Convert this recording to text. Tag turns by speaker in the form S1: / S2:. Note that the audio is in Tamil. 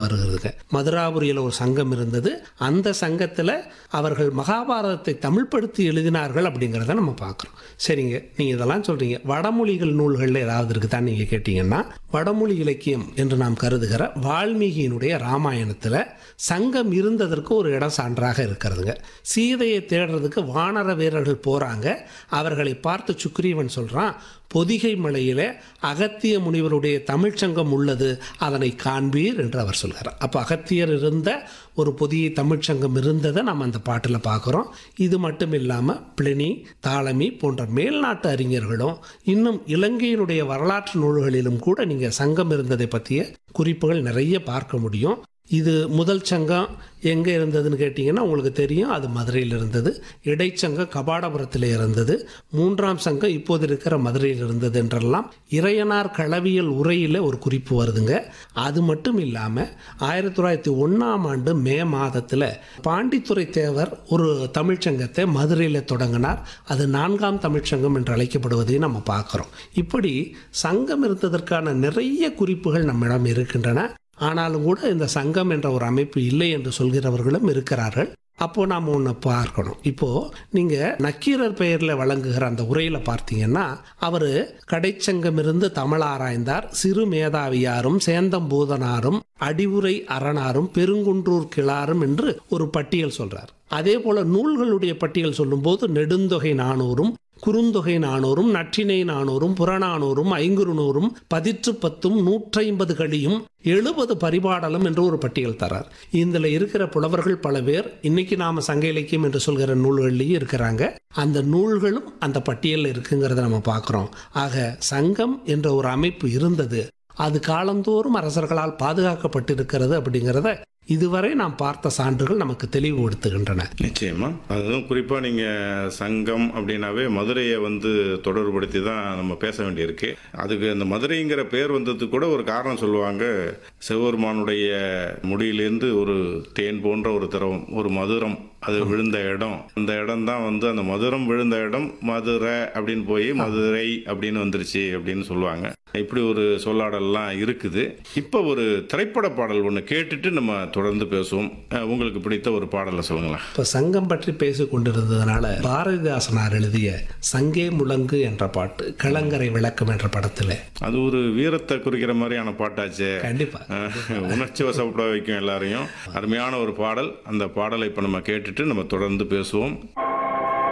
S1: வருகிறதுங்க மதுராபுரியில் ஒரு சங்கம் இருந்தது அந்த சங்கத்தில் அவர்கள் மகாபாரதத்தை தமிழ்படுத்தி எழுதினார்கள் அப்படிங்கிறத நம்ம பார்க்குறோம் சரிங்க நீங்கள் இதெல்லாம் சொல்கிறீங்க வடமொழிகள் நூல்களில் ஏதாவது இருக்குதான் நீங்கள் கேட்டிங்கன்னா வடமொழி இலக்கியம் என்று நாம் கருதுகிற வால்மீகியினுடைய ராமாயணத்தில் சங்கம் இருந்ததற்கு ஒரு இடம் சான்றாக இருக்கிறதுங்க சீதையை தேடுறதுக்கு வானர வீரர்கள் போகிறாங்க அவர்களை பார்த்து சுக்ரீவன் சொல்கிறான் பொதிகை மலையிலே அகத்திய முனிவருடைய தமிழ்ச்சங்கம் உள்ளது அதனை காண்பீர் என்று அவர் சொல்கிறார் அப்போ அகத்தியர் இருந்த ஒரு புதிய தமிழ்ச்சங்கம் இருந்ததை நம்ம அந்த பாட்டில் பார்க்குறோம் இது மட்டும் இல்லாமல் பிளினி தாளமி போன்ற மேல்நாட்டு அறிஞர்களும் இன்னும் இலங்கையினுடைய வரலாற்று நூல்களிலும் கூட நீங்கள் சங்கம் இருந்ததை பற்றிய குறிப்புகள் நிறைய பார்க்க முடியும் இது முதல் சங்கம் எங்கே இருந்ததுன்னு கேட்டிங்கன்னா உங்களுக்கு தெரியும் அது மதுரையில் இருந்தது இடைச்சங்கம் கபாடபுரத்தில் இருந்தது மூன்றாம் சங்கம் இப்போது இருக்கிற மதுரையில் இருந்தது என்றெல்லாம் இறையனார் களவியல் உரையில் ஒரு குறிப்பு வருதுங்க அது மட்டும் இல்லாமல் ஆயிரத்தி தொள்ளாயிரத்தி ஒன்றாம் ஆண்டு மே மாதத்தில் பாண்டித்துறை தேவர் ஒரு தமிழ்ச்சங்கத்தை மதுரையில் தொடங்கினார் அது நான்காம் தமிழ்ச்சங்கம் என்று அழைக்கப்படுவதையும் நம்ம பார்க்குறோம் இப்படி சங்கம் இருந்ததற்கான நிறைய குறிப்புகள் நம்மிடம் இருக்கின்றன ஆனாலும் கூட இந்த சங்கம் என்ற ஒரு அமைப்பு இல்லை என்று சொல்கிறவர்களும் இருக்கிறார்கள் அப்போ நாம் ஒன்று பார்க்கணும் இப்போ நீங்க நக்கீரர் பெயரில் வழங்குகிற அந்த உரையில பார்த்தீங்கன்னா அவர் கடைச்சங்கம் இருந்து தமிழ் ஆராய்ந்தார் சிறு மேதாவியாரும் சேந்தம்பூதனாரும் அடிவுரை அரணாரும் பெருங்குன்றூர் கிளாரும் என்று ஒரு பட்டியல் சொல்றார் அதே போல நூல்களுடைய பட்டியல் சொல்லும்போது நெடுந்தொகை நானூறும் குறுந்தொகை நானூறும் நற்றினை நானூறும் புறநானூறும் ஐங்குறுநூறும் பதிற்று பத்தும் நூற்றைம்பது கடியும் எழுபது பரிபாடலும் என்று ஒரு பட்டியல் தரார் இதில் இருக்கிற புலவர்கள் பல பேர் இன்னைக்கு நாம சங்க இலக்கியம் என்று சொல்கிற நூல்கள்லையும் இருக்கிறாங்க அந்த நூல்களும் அந்த பட்டியலில் இருக்குங்கிறத நம்ம பார்க்குறோம் ஆக சங்கம் என்ற ஒரு அமைப்பு இருந்தது அது காலந்தோறும் அரசர்களால் பாதுகாக்கப்பட்டிருக்கிறது அப்படிங்கிறத இதுவரை நாம் பார்த்த சான்றுகள் நமக்கு தெளிவுபடுத்துகின்றன
S2: நிச்சயமா அதுவும் குறிப்பா நீங்க சங்கம் அப்படின்னாவே மதுரையை வந்து தொடர்புபடுத்தி தான் நம்ம பேச வேண்டியிருக்கு அதுக்கு அந்த மதுரைங்கிற பேர் வந்ததுக்கு கூட ஒரு காரணம் சொல்லுவாங்க சிவபெருமானுடைய முடியிலேருந்து ஒரு தேன் போன்ற ஒரு திரவம் ஒரு மதுரம் அது விழுந்த இடம் அந்த இடம் தான் வந்து அந்த மதுரம் விழுந்த இடம் மதுரை அப்படின்னு போய் மதுரை அப்படின்னு வந்துருச்சு அப்படின்னு சொல்லுவாங்க இப்படி ஒரு சொல்லாடல்லாம் இருக்குது இப்போ ஒரு திரைப்பட பாடல் ஒன்று கேட்டுட்டு நம்ம தொடர்ந்து பேசுவோம் அஹ் உங்களுக்கு பிடித்த ஒரு பாடலை சொல்லுங்களேன்
S1: இப்போ சங்கம் பற்றி பேசிக் கொண்டிருந்ததுனால பாரதிதாசனார் எழுதிய சங்கே முழங்கு என்ற பாட்டு கிளங்கரை விளக்கம் என்ற படத்தில்
S2: அது ஒரு வீரத்தை குறிக்கிற மாதிரியான பாட்டாச்சே
S1: கண்டிப்பா
S2: அஹ் உணர்ச்சி வசப்பட வைக்கும் எல்லாரையும் அருமையான ஒரு பாடல் அந்த பாடலை இப்போ நம்ம கேட்டுட்டு நம்ம தொடர்ந்து பேசுவோம்